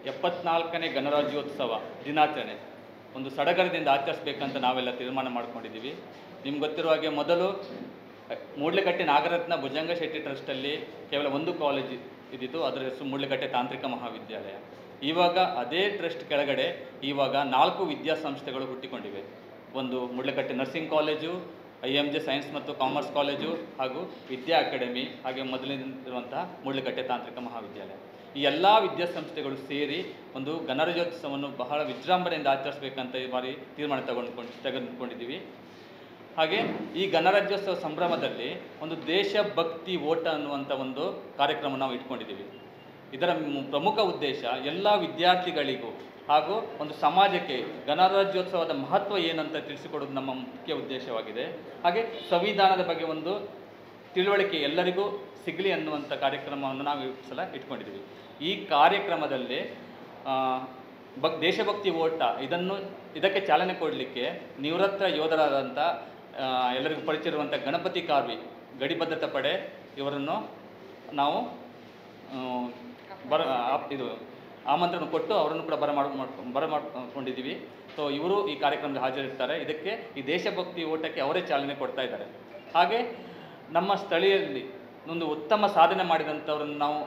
ಎಪ್ಪತ್ನಾಲ್ಕನೇ ಗಣರಾಜ್ಯೋತ್ಸವ ದಿನಾಚರಣೆ ಒಂದು ಸಡಗರದಿಂದ ಆಚರಿಸ್ಬೇಕಂತ ನಾವೆಲ್ಲ ತೀರ್ಮಾನ ಮಾಡ್ಕೊಂಡಿದ್ದೀವಿ ನಿಮ್ಗೆ ಗೊತ್ತಿರುವ ಹಾಗೆ ಮೊದಲು ಮೂಡ್ಲಕಟ್ಟೆ ನಾಗರತ್ನ ಭುಜಂಗ ಶೆಟ್ಟಿ ಟ್ರಸ್ಟಲ್ಲಿ ಕೇವಲ ಒಂದು ಕಾಲೇಜ್ ಇದ್ದಿತ್ತು ಅದರ ಹೆಸರು ಮೂಡ್ಲಕಟ್ಟೆ ತಾಂತ್ರಿಕ ಮಹಾವಿದ್ಯಾಲಯ ಇವಾಗ ಅದೇ ಟ್ರಸ್ಟ್ ಕೆಳಗಡೆ ಇವಾಗ ನಾಲ್ಕು ವಿದ್ಯಾಸಂಸ್ಥೆಗಳು ಹುಟ್ಟಿಕೊಂಡಿವೆ ಒಂದು Moodlakatte nursing college I M J science ಮತ್ತು ಕಾಮರ್ಸ್ ಕಾಲೇಜು ಹಾಗೂ ವಿದ್ಯಾ ಅಕಾಡೆಮಿ ಹಾಗೆ ಮೊದಲಿರುವಂತಹ ಮೂಡ್ಲಕಟ್ಟೆ ತಾಂತ್ರಿಕ ಮಹಾವಿದ್ಯಾಲಯ ಈ ಎಲ್ಲ ವಿದ್ಯಾಸಂಸ್ಥೆಗಳು ಸೇರಿ ಒಂದು ಗಣರಾಜ್ಯೋತ್ಸವವನ್ನು ಬಹಳ ವಿಜೃಂಭಣೆಯಿಂದ ಆಚರಿಸಬೇಕಂತ ಈ ಬಾರಿ ತೀರ್ಮಾನ ತಗೊಂಡ್ಕೊಂಡು ತೆಗೆದುಕೊಂಡಿದ್ದೀವಿ ಹಾಗೆ ಈ ಗಣರಾಜ್ಯೋತ್ಸವ ಸಂಭ್ರಮದಲ್ಲಿ ಒಂದು ದೇಶಭಕ್ತಿ ಓಟ ಅನ್ನುವಂಥ ಒಂದು ಕಾರ್ಯಕ್ರಮ ನಾವು ಇಟ್ಕೊಂಡಿದ್ದೀವಿ ಇದರ ಮ್- ಪ್ರಮುಖ ಉದ್ದೇಶ ಎಲ್ಲ ವಿದ್ಯಾರ್ಥಿಗಳಿಗೂ ಹಾಗೂ ಒಂದು ಸಮಾಜಕ್ಕೆ ಗಣರಾಜ್ಯೋತ್ಸವದ ಮಹತ್ವ ಏನಂತ ತಿಳಿಸಿಕೊಡೋದು ನಮ್ಮ ಮುಖ್ಯ ಉದ್ದೇಶವಾಗಿದೆ ಹಾಗೆ ಸಂವಿಧಾನದ ಬಗ್ಗೆ ಒಂದು ತಿಳುವಳಿಕೆ ಎಲ್ಲರಿಗೂ ಸಿಗಲಿ ಅನ್ನುವಂಥ ಕಾರ್ಯಕ್ರಮವನ್ನು ನಾವು ಈ ಸಲ ಇಟ್ಕೊಂಡಿದ್ದೀವಿ ಈ ಕಾರ್ಯಕ್ರಮದಲ್ಲಿ ಆ, ಬಗ್ ದೇಶಭಕ್ತಿ ಓಟ ಇದನ್ನು ಇದಕ್ಕೆ ಚಾಲನೆ ಕೊಡಲಿಕ್ಕೆ ನಿವೃತ್ತ ಯೋಧರಾದಂಥ ಆ, ಎಲ್ಲರಿಗೂ ಪರಿಚಯ ಇರುವಂಥ ಗಣಪತಿ ಕಾರ್ವಿ ಗಡಿ ಭದ್ರತಾ ಪಡೆ ಇವರನ್ನು ನಾವು ಆ, ಬರ ಆಪ್- ಇದು ಆಮಂತ್ರಣ ಕೊಟ್ಟು ಅವರನ್ನು ಕೂಡ ಬರ ಮಾಡ್ ಮಾಡ್ಕೊ- ಬರ ಮಾಡ್ಕೊಂಡಿದ್ದೀವಿ ಸೊ ಇವರು ಈ ಕಾರ್ಯಕ್ರಮದಲ್ಲಿ ಹಾಜರಿರ್ತಾರೆ ಇದಕ್ಕೆ ಈ ದೇಶಭಕ್ತಿ ಓಟಕ್ಕೆ ಅವರೇ ಚಾಲನೆ ಕೊಡ್ತಾ ಇದ್ದಾರೆ ಹಾಗೆ ನಮ್ಮ ಸ್ಥಳೀಯರಲ್ಲಿ ಒಂದು ಉತ್ತಮ ಸಾಧನೆ ಮಾಡಿದಂಥವ್ರನ್ನು ನಾವು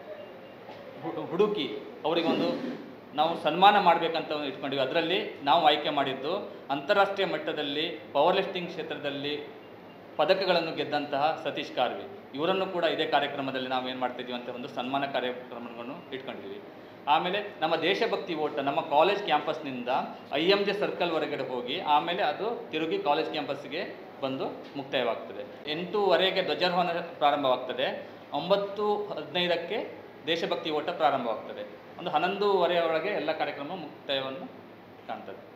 ಹು- ಹುಡುಕಿ ಅವರಿಗೊಂದು ನಾವು ಸನ್ಮಾನ ಮಾಡಬೇಕಂತ ಒಂದು ಇಟ್ಕೊಂಡಿವಿ ಅದರಲ್ಲಿ ನಾವು ಆಯ್ಕೆ ಮಾಡಿದ್ದು ಅಂತಾರಾಷ್ಟ್ರೀಯ ಮಟ್ಟದಲ್ಲಿ ಪವರ್ ಲಿಫ್ಟಿಂಗ್ ಕ್ಷೇತ್ರದಲ್ಲಿ ಪದಕಗಳನ್ನು ಗೆದ್ದಂತಹ ಸತೀಶ್ ಕಾರ್ವಿ ಇವರನ್ನು ಕೂಡ ಇದೇ ಕಾರ್ಯಕ್ರಮದಲ್ಲಿ ನಾವು ಏನು ಮಾಡ್ತಿದ್ದೀವಿ ಅಂತ ಒಂದು ಸನ್ಮಾನ ಕಾರ್ಯಕ್ರಮವನ್ನು ಇಟ್ಕೊಂಡಿದ್ದೀವಿ ಆಮೇಲೆ ನಮ್ಮ ದೇಶಭಕ್ತಿ ಓಟ ನಮ್ಮ ಕಾಲೇಜ್ ಕ್ಯಾಂಪಸ್ನಿಂದ ಐ ಎಮ್ ಜೆ ಸರ್ಕಲ್ ಹೊರಗಡೆ ಹೋಗಿ ಆಮೇಲೆ ಅದು ತಿರುಗಿ ಕಾಲೇಜ್ ಕ್ಯಾಂಪಸ್ಗೆ ಬಂದು ಮುಕ್ತಾಯವಾಗ್ತದೆ ಎಂಟೂವರೆಗೆ ಧ್ವಜಾರೋಹಣ ಪ್ರಾರಂಭವಾಗ್ತದೆ ಒಂಬತ್ತು ಹದಿನೈದಕ್ಕೆ ದೇಶಭಕ್ತಿ ಓಟ ಪ್ರಾರಂಭವಾಗ್ತದೆ ಒಂದು ಹನ್ನೊಂದೂವರೆಯ ಒಳಗೆ ಎಲ್ಲ ಕಾರ್ಯಕ್ರಮ ಮುಕ್ತಾಯವನ್ನು ಕಾಣ್ತದೆ